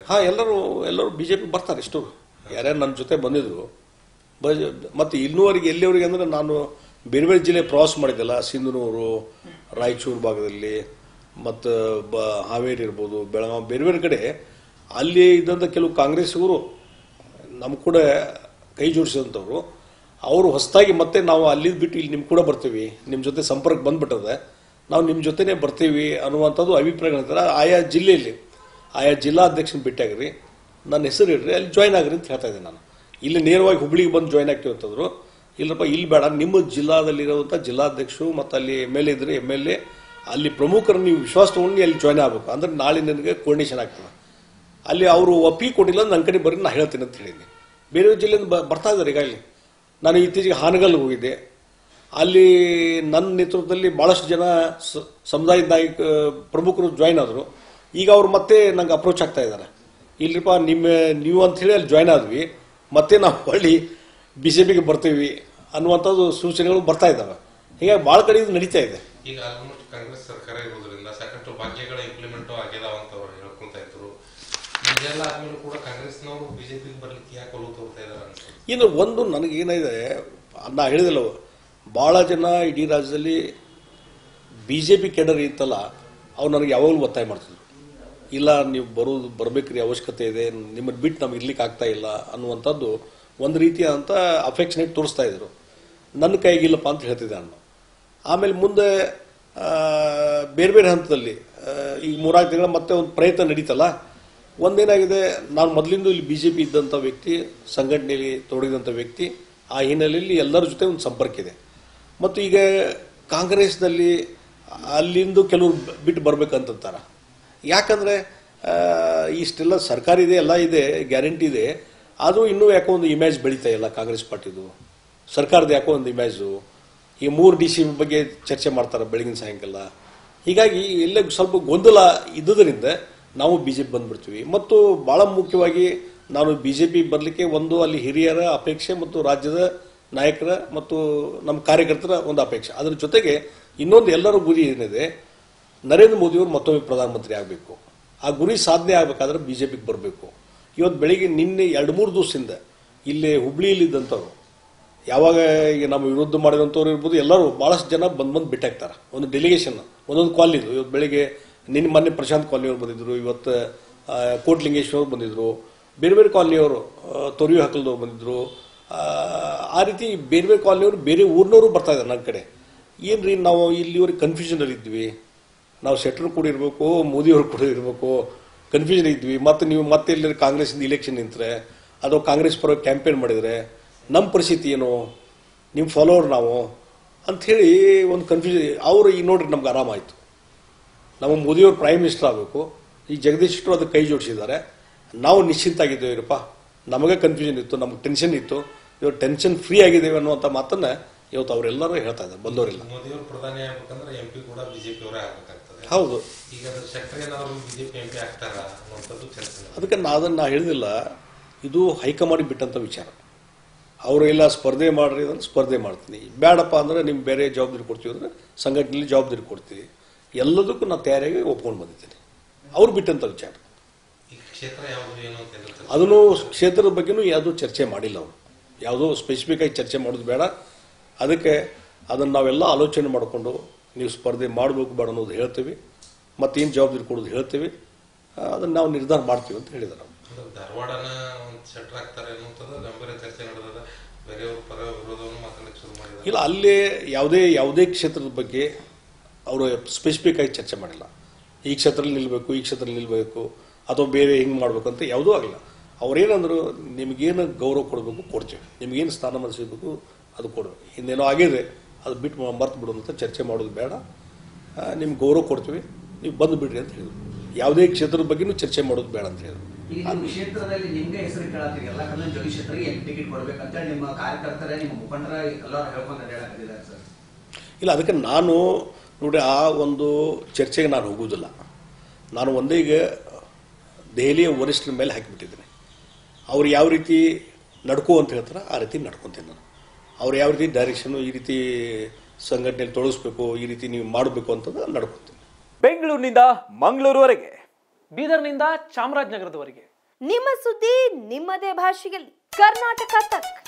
ಹಾಂ ಎಲ್ಲರೂ ಎಲ್ಲರೂ ಬಿ ಜೆ ಪಿ ಬರ್ತಾರೆ ಇಷ್ಟು ಯಾರ್ಯಾರು ನನ್ನ ಜೊತೆ ಬಂದಿದ್ರು ಬ ಮತ್ತು ಇನ್ನೂವರೆಗೆ ಎಲ್ಲಿವರೆಗೆ ಅಂದರೆ ನಾನು ಬೇರೆ ಬೇರೆ ಜಿಲ್ಲೆ ಪ್ರವಾಸ ಮಾಡಿದ್ದೆಲ್ಲ ಸಿಂಧನೂರು ರಾಯಚೂರು ಭಾಗದಲ್ಲಿ ಮತ್ತು ಬ ಹಾವೇರಿ ಇರ್ಬೋದು ಬೆಳಗಾವಿ ಬೇರೆ ಬೇರೆ ಕಡೆ ಅಲ್ಲಿ ಇದ್ದಂಥ ಕೆಲವು ಕಾಂಗ್ರೆಸ್ಸಿಗರು ನಮ್ಮ ಕೂಡ ಕೈ ಜೋಡಿಸಿದಂಥವ್ರು ಅವರು ಹೊಸದಾಗಿ ಮತ್ತೆ ನಾವು ಅಲ್ಲಿ ಬಿಟ್ಟು ಇಲ್ಲಿ ನಿಮ್ಮ ಕೂಡ ಬರ್ತೀವಿ ನಿಮ್ಮ ಜೊತೆ ಸಂಪರ್ಕ ಬಂದ್ಬಿಟ್ಟದೆ ನಾವು ನಿಮ್ಮ ಜೊತೆನೇ ಬರ್ತೀವಿ ಅನ್ನುವಂಥದ್ದು ಅಭಿಪ್ರಾಯಗಳಿರ್ತಾರೆ ಆಯಾ ಜಿಲ್ಲೆಯಲ್ಲಿ ಆಯಾ ಜಿಲ್ಲಾಧ್ಯಕ್ಷನ ಭೇಟಿಯಾಗ್ರಿ ನನ್ನ ಹೆಸರು ಇಡ್ರಿ ಅಲ್ಲಿ ಜಾಯ್ನ್ ಆಗ್ರಿ ಅಂತ ಹೇಳ್ತಾ ಇದ್ದೆ ನಾನು ಇಲ್ಲಿ ನೇರವಾಗಿ ಹುಬ್ಳಿಗೆ ಬಂದು ಜಾಯ್ನ್ ಆಗ್ತೀವಿ ಅಂತಂದ್ರು ಇಲ್ಲಪ್ಪ ಇಲ್ಲಿ ಬೇಡ ನಿಮ್ಮ ಜಿಲ್ಲಾದಲ್ಲಿರುವಂಥ ಜಿಲ್ಲಾಧ್ಯಕ್ಷರು ಮತ್ತು ಅಲ್ಲಿ ಎಮ್ ಎಲ್ ಎ ಇದ್ರೆ ಎಮ್ ಎಲ್ ಎ ಅಲ್ಲಿ ಪ್ರಮುಖರು ನೀವು ವಿಶ್ವಾಸ ತೊಗೊಂಡು ಅಲ್ಲಿ ಜಾಯ್ನ್ ಆಗಬೇಕು ಅಂದ್ರೆ ನಾಳೆ ನಿನಗೆ ಕೋರ್ಡಿನೇಷನ್ ಆಗ್ತದೆ ಅಲ್ಲಿ ಅವರು ಒಪ್ಪಿಗೆ ಕೊಟ್ಟಿಲ್ಲ ನನ್ನ ಕಡೆ ಬರ್ರಿ ನಾ ಹೇಳ್ತೀನಿ ಅಂತ ಹೇಳಿದ್ದೀನಿ ಬೇರೆ ಜಿಲ್ಲೆಯಿಂದ ಬ- ಬರ್ತಾ ಇದ್ದಾರೆ ಈಗಾಗಲೇ ನಾನು ಇತ್ತೀಚೆಗೆ ಹಾನಗಲ್ಗೆ ಹೋಗಿದ್ದೆ ಅಲ್ಲಿ ನನ್ನ ನೇತೃತ್ವದಲ್ಲಿ ಭಾಳಷ್ಟು ಜನ ಸ- ಸಮುದಾಯದ ನಾಯಕ ಪ್ರಮುಖರು ಜಾಯ್ನ್ ಆದರು ಈಗ ಅವ್ರು ಮತ್ತೆ ನಂಗೆ ಅಪ್ರೋಚ್ ಆಗ್ತಾ ಇದ್ದಾರೆ ಇಲ್ಲರಿಪ್ಪ ನಿಮ್ಮ ನೀವು ಅಂತ ಹೇಳಿ ಅಲ್ಲಿ ಜಾಯ್ನ್ ಆದ್ವಿ ಮತ್ತೆ ನಾವು ಹೊಳ್ಳಿ ಬಿ ಜೆ ಪಿಗೆ ಬರ್ತೀವಿ ಅನ್ನುವಂಥದ್ದು ಸೂಚನೆಗಳು ಬರ್ತಾ ಇದ್ದಾವೆ ಹೀಗಾಗಿ ಭಾಳ ಕಡೆ ಇದು ನಡೀತಾ ಇದೆ ಈಗ ಆಲ್ಮೋಸ್ಟ್ ಕಾಂಗ್ರೆಸ್ ಸರ್ಕಾರ ಇರೋದ್ರಿಂದ ಸಾಕಷ್ಟು ಭಾಗ್ಯಗಳ ಇಂಪ್ಲಿಮೆಂಟ್ ಆಗಿದಾವ ಅಂತ ಅವ್ರು ಹೇಳ್ಕೊಂತ ಇದ್ರು ಇದೆಲ್ಲ ಆದ್ಮೇಲೆ ಕೂಡ ಕಾಂಗ್ರೆಸ್ನವರು ಬಿಜೆಪಿಗೆ ಬರ್ಲಿಕ್ಕೆ ಯಾಕೆ ಒಲವು ತೋರ್ತಾ ಇದಾರೆ ಅನ್ಸುತ್ತೆ ಇನ್ನು ಒಂದು ನನಗೇನಿದೆ ನಾ ಹೇಳಿದಲ್ಲ ಭಾಳ ಜನ ಇಡೀ ರಾಜ್ಯದಲ್ಲಿ ಬಿ ಜೆ ಪಿ ಕೆಡರ್ ಇತ್ತಲ್ಲ ಅವ್ರು ನನಗೆ ಯಾವಾಗಲೂ ಒತ್ತಾಯ ಮಾಡ್ತಿದ್ರು ಇಲ್ಲ ನೀವು ಬರೋದು ಬರಬೇಕ್ರಿ ಅವಶ್ಯಕತೆ ಇದೆ ನಿಮ್ಮನ್ನು ಬಿಟ್ಟು ನಮ್ಗೆ ಇರ್ಲಿಕ್ಕೆ ಆಗ್ತಾ ಇಲ್ಲ ಅನ್ನುವಂಥದ್ದು ಒಂದು ರೀತಿಯಾದಂಥ ಅಫೆಕ್ಷನೇಟ್ ತೋರಿಸ್ತಾ ಇದ್ರು ನನ್ನ ಕೈಗಿಲ್ಲಪ್ಪ ಅಂತ ಹೇಳ್ತಿದ್ದೆ ನಾನು ಆಮೇಲೆ ಮುಂದೆ ಆ, ಬೇರೆ ಬೇರೆ ಹಂತದಲ್ಲಿ ಆ, ಈಗ ಮೂರಾರು ತಿಂಗಳ ಮತ್ತೆ ಒಂದು ಪ್ರಯತ್ನ ನಡೀತಲ್ಲ ಒಂದೇನಾಗಿದೆ ನಾನು ಮೊದಲಿಂದ ಇಲ್ಲಿ ಬಿ ಜೆ ಪಿ ಇದ್ದಂಥ ವ್ಯಕ್ತಿ ಸಂಘಟನೆಯಲ್ಲಿ ತೊಡಗಿದಂಥ ವ್ಯಕ್ತಿ ಆ ಹಿನ್ನೆಲೆಯಲ್ಲಿ ಎಲ್ಲರ ಜೊತೆ ಒಂದು ಸಂಪರ್ಕ ಇದೆ ಮತ್ತು ಈಗ ಕಾಂಗ್ರೆಸ್ನಲ್ಲಿ ಅಲ್ಲಿಂದು ಕೆಲವರು ಬಿಟ್ಟು ಬರ್ಬೇಕಂತಾರೆ ಯಾಕಂದರೆ ಇಷ್ಟೆಲ್ಲ ಸರ್ಕಾರ ಇದೆ ಎಲ್ಲ ಇದೆ ಗ್ಯಾರಂಟಿ ಇದೆ ಆದರೂ ಇನ್ನೂ ಯಾಕೋ ಒಂದು ಇಮೇಜ್ ಬೆಳೀತಾ ಇಲ್ಲ ಕಾಂಗ್ರೆಸ್ ಪಾರ್ಟಿದು ಸರ್ಕಾರದ ಯಾಕೋ ಒಂದು ಇಮೇಜು ಈ ಮೂರು ಡಿ ಸಿ ಬಗ್ಗೆ ಚರ್ಚೆ ಮಾಡ್ತಾರೆ ಬೆಳಗಿನ ಸಾಯಂಕಾಲ ಹೀಗಾಗಿ ಎಲ್ಲ ಸ್ವಲ್ಪ ಗೊಂದಲ ಇದ್ದುದರಿಂದ ನಾವು ಬಿ ಜೆ ಪಿ ಬಂದ್ಬಿಡ್ತೀವಿ ಮತ್ತು ಭಾಳ ಮುಖ್ಯವಾಗಿ ನಾನು ಬಿ ಜೆ ಪಿ ಬರಲಿಕ್ಕೆ ಒಂದು ಅಲ್ಲಿ ಹಿರಿಯರ ಅಪೇಕ್ಷೆ ಮತ್ತು ರಾಜ್ಯದ ನಾಯಕರ ಮತ್ತು ನಮ್ಮ ಕಾರ್ಯಕರ್ತರ ಒಂದು ಅಪೇಕ್ಷೆ ಅದರ ಜೊತೆಗೆ ಇನ್ನೊಂದು ಎಲ್ಲರ ಗುರಿ ಏನಿದೆ ನರೇಂದ್ರ ಮೋದಿಯವರು ಮತ್ತೊಮ್ಮೆ ಪ್ರಧಾನಮಂತ್ರಿ ಆಗಬೇಕು ಆ ಗುರಿ ಸಾಧನೆ ಆಗಬೇಕಾದ್ರೆ ಬಿ ಜೆ ಪಿಗೆ ಬರಬೇಕು ಇವತ್ತು ಬೆಳಿಗ್ಗೆ ನಿನ್ನೆ ಎರಡು ಮೂರು ದಿವಸದಿಂದ ಇಲ್ಲಿ ಹುಬ್ಳಿಯಲ್ಲಿದ್ದಂಥವ್ರು ಯಾವಾಗ ಈಗ ನಮ್ಮ ವಿರುದ್ಧ ಮಾಡಿದಂಥವ್ರು ಇರ್ಬೋದು ಎಲ್ಲರೂ ಭಾಳಷ್ಟು ಜನ ಬಂದು ಬಂದು ಬಿಟ್ಟಾಗ್ತಾರೆ ಒಂದು ಡೆಲಿಗೇಷನ್ ಒಂದೊಂದು ಕಾಲಿದು ಇವತ್ತು ಬೆಳಿಗ್ಗೆ ನಿನ್ನೆ ಮೊನ್ನೆ ಪ್ರಶಾಂತ್ ಕಾಲನಿಯವರು ಬಂದಿದ್ರು ಇವತ್ತು ಆ, ಕೋಟ್ಲಿಂಗೇಶ್ವರ್ ಬಂದಿದ್ರು ಬೇರೆ ಬೇರೆ ಕಾಲನಿಯವರು ತೊರಿಯು ಹಾಕಲ್ದವ್ರು ಬಂದಿದ್ರು ಆ, ಆ ರೀತಿ ಬೇರೆ ಬೇರೆ ಕಾಲನಿಯವರು ಬೇರೆ ಊರಿನವರು ಬರ್ತಾ ಇದ್ದಾರೆ ನನ್ನ ಕಡೆ ಏನ್ರಿ ನಾವು ಇಲ್ಲಿವರೆಗೆ ಕನ್ಫ್ಯೂಷನಲ್ಲಿ ಇದ್ವಿ ನಾವು ಶೆಟ್ರ್ ಕೂಡ ಇರಬೇಕು ಮೋದಿಯವರು ಕೂಡ ಇರಬೇಕು ಕನ್ಫ್ಯೂಷನ್ ಇದ್ವಿ ಮತ್ತು ನೀವು ಮತ್ತೆ ಇಲ್ಲಿ ಕಾಂಗ್ರೆಸ್ಸಿಂದ ಇಲೆಕ್ಷನ್ ನಿಂತರೆ ಅಥವಾ ಕಾಂಗ್ರೆಸ್ ಪರ ಕ್ಯಾಂಪೇನ್ ಮಾಡಿದರೆ ನಮ್ಮ ಪರಿಸ್ಥಿತಿ ಏನು ನಿಮ್ಮ ಫಾಲೋವರ್ ನಾವು ಅಂಥೇಳಿ ಒಂದು ಕನ್ಫ್ಯೂಷನ್ ಅವರು ಈಗ ನೋಡ್ರಿ ನಮ್ಗೆ ಆರಾಮಾಯಿತು ನಮ್ಮ ಮೋದಿಯವರು ಪ್ರೈಮ್ ಮಿನಿಸ್ಟರ್ ಆಗಬೇಕು ಈ ಜಗದೀಶ್ ಶೆಟ್ಟರು ಅದಕ್ಕೆ ಕೈ ಜೋಡಿಸಿದ್ದಾರೆ ನಾವು ನಿಶ್ಚಿಂತ ಆಗಿದ್ದೇವೆರಪ್ಪ ನಮಗೆ ಕನ್ಫ್ಯೂಷನ್ ಇತ್ತು ನಮಗೆ ಟೆನ್ಷನ್ ಇತ್ತು ಇವತ್ತು ಟೆನ್ಷನ್ ಫ್ರೀ ಆಗಿದ್ದೇವೆ ಅನ್ನುವಂಥ ಮಾತನ್ನ ಇವತ್ತು ಅವರೆಲ್ಲರೂ ಹೇಳ್ತಾ ಇದ್ದಾರೆ ಬಂದವರೆಲ್ಲ ಮೋದಿಯವರು ಪ್ರಧಾನಿ ಆಗ್ಬೇಕಂದ್ರೆ ಎಂ ಪಿ ಕೂಡ ಬಿಜೆಪಿ ಅವರೇ ಆಗ್ಬೇಕಾಗ್ತದೆ ಹೌದು ಈಗ ಅದ್ರ ಶೆಟ್ಟರ್ ಏನಾದ್ರು ಬಿಜೆಪಿ ಎಂ ಪಿ ಆಗ್ತಾರ ಅನ್ನುವಂಥದ್ದು ಚರ್ಚೆ ನಡೆದಿದೆ. ಅದಕ್ಕೆ ನಾ ಅದನ್ನು ನಾ ಹೇಳಿದಿಲ್ಲ ಇದು ಹೈಕಮಾಂಡ್ ಬಿಟ್ಟಂಥ ವಿಚಾರ ಅವರು ಎಲ್ಲ ಸ್ಪರ್ಧೆ ಮಾಡ್ರಿ ಅಂದ್ರೆ ಸ್ಪರ್ಧೆ ಮಾಡ್ತೀನಿ ಬೇಡಪ್ಪ ಅಂದ್ರೆ ನಿಮ್ಗೆ ಬೇರೆ ಜವಾಬ್ದಾರಿ ಕೊಡ್ತೀವಿ ಅಂದ್ರೆ ಸಂಘಟನೆಯಲ್ಲಿ ಜವಾಬ್ದಾರಿ ಕೊಡ್ತೀವಿ ಎಲ್ಲದಕ್ಕೂ ನಾನು ತಯಾರಾಗಿ ಒಪ್ಕೊಂಡು ಬಂದಿದ್ದೀನಿ ಅವ್ರು ಬಿಟ್ಟಂಥ ವಿಚಾರ ಈ ಕ್ಷೇತ್ರ ಯಾವುದು ಏನು ಅಂತ ಎಲ್ಲ ಚರ್ಚೆ ಅದನ್ನು ಕ್ಷೇತ್ರದ ಬಗ್ಗೆನೂ ಯಾವುದೂ ಚರ್ಚೆ ಮಾಡಿಲ್ಲ ಅವರು ಯಾವುದೋ ಸ್ಪೆಸಿಫಿಕ್ ಆಗಿ ಚರ್ಚೆ ಮಾಡೋದು ಬೇಡ ಅದಕ್ಕೆ ಅದನ್ನು ನಾವೆಲ್ಲ ಆಲೋಚನೆ ಮಾಡಿಕೊಂಡು ನೀವು ಸ್ಪರ್ಧೆ ಮಾಡಬೇಕು ಬೇಡ ಅನ್ನೋದು ಹೇಳ್ತೀವಿ ಮತ್ತೇನು ಜವಾಬ್ದಾರಿ ಕೊಡೋದು ಹೇಳ್ತೀವಿ ಅದನ್ನು ನಾವು ನಿರ್ಧಾರ ಮಾಡ್ತೀವಿ ಅಂತ ಹೇಳಿದ್ದಾರೆ ಅವ್ರು. ಅಂದ್ರೆ ಧಾರವಾಡನ ಒಂದು ಶೆಟ್ಟರ್ ಆಗ್ತಾರೆ ಅನ್ನುವಂಥದ್ದು ಗಂಭೀರ ಚರ್ಚೆ ನಡೆದದ ಬೇರೆಯವ್ರ ಪರ ವಿರೋಧವನ್ನು ಮಾತಾಡಲಿಕ್ಕೆ ಶುರು ಮಾಡಿದ್ದಾರೆ ಇಲ್ಲ ಅಲ್ಲೇ ಯಾವುದೇ ಯಾವುದೇ ಕ್ಷೇತ್ರದ ಬಗ್ಗೆ ಅವರು ಸ್ಪೆಸಿಫಿಕ್ ಆಗಿ ಚರ್ಚೆ ಮಾಡಿಲ್ಲ ಈ ಕ್ಷೇತ್ರದಲ್ಲಿ ನಿಲ್ಲಬೇಕು ಈ ಕ್ಷೇತ್ರದಲ್ಲಿ ನಿಲ್ಲಬೇಕು ಅಥವಾ ಬೇರೆ ಹಿಂಗೆ ಮಾಡಬೇಕು ಅಂತ ಯಾವುದೂ ಆಗಿಲ್ಲ ಅವ್ರೇನಂದ್ರು ನಿಮಗೇನು ಗೌರವ ಕೊಡಬೇಕು ಕೊಡ್ತೀವಿ ನಿಮಗೇನು ಸ್ಥಾನಮಾನ ಸಿಗಬೇಕು ಅದು ಕೊಡಬೇಕು ಇನ್ನೇನೋ ಆಗಿದೆ ಅದು ಬಿಟ್ಟು ಮರ್ತು ಬಿಡು ಅಂತ ಚರ್ಚೆ ಮಾಡೋದು ಬೇಡ ನಿಮ್ಗೆ ಗೌರವ ಕೊಡ್ತೀವಿ ನೀವು ಬಂದು ಬಿಡ್ರಿ ಅಂತ ಹೇಳಿದ್ರು ಯಾವುದೇ ಕ್ಷೇತ್ರದ ಬಗ್ಗೆನೂ ಚರ್ಚೆ ಮಾಡೋದು ಬೇಡ ಅಂತ ಹೇಳಿದ್ರು ಈಗ ನಿಮ್ಮ ಕ್ಷೇತ್ರದಲ್ಲಿ ನಿಮ್ಗೆ ಹೆಸರು ಕೇಳತ್ತೀರಿ ಎಲ್ಲ ಕಡೆ ಜೋಡಿ ಕ್ಷೇತ್ರಕ್ಕೆ ಎಲ್ಲಿ ಟಿಕೆಟ್ ಕೊಡ್ಬೇಕಂತೇಳಿ ನಿಮ್ಮ ಕಾರ್ಯಕರ್ತರೇ ನಿಮ್ಮ ಮುಖಂಡರ ಎಲ್ಲರೂ ಹೇಳ್ಕೊಂಡು ಹೇಳಕತ್ತಿದ್ದಾರೆ ಸರ್ ಇಲ್ಲ ಅದಕ್ಕೆ ನಾನು ನೋಡಿ ಆ ಒಂದು ಚರ್ಚೆಗೆ ನಾನು ಹೋಗುವುದಿಲ್ಲ ನಾನು ಒಂದೇ ಈಗ ದೆಹಲಿಯ ವರಿಷ್ಠರ ಮೇಲೆ ಹಾಕಿಬಿಟ್ಟಿದ್ದೀನಿ ಅವ್ರು ಯಾವ ರೀತಿ ನಡ್ಕೋ ಅಂತ ಹೇಳ್ತಾರೆ ಆ ರೀತಿ ನಡ್ಕೊತೀನಿ ನಾನು ಅವ್ರು ಯಾವ ರೀತಿ ಡೈರೆಕ್ಷನು ಈ ರೀತಿ ಸಂಘಟನೆಯಲ್ಲಿ ತೊಡಗಿಸ್ಬೇಕು ಈ ರೀತಿ ನೀವು ಮಾಡಬೇಕು ಅಂತಂದು ನಡ್ಕೊತೀನಿ ಬೆಂಗಳೂರಿನಿಂದ ಮಂಗಳೂರುವರೆಗೆ ಬೀದರ್ನಿಂದ ಚಾಮರಾಜನಗರದವರೆಗೆ ನಿಮ್ಮ ಸುದ್ದಿ ನಿಮ್ಮದೇ ಭಾಷೆಯಲ್ಲಿ ಕರ್ನಾಟಕ ತಕ್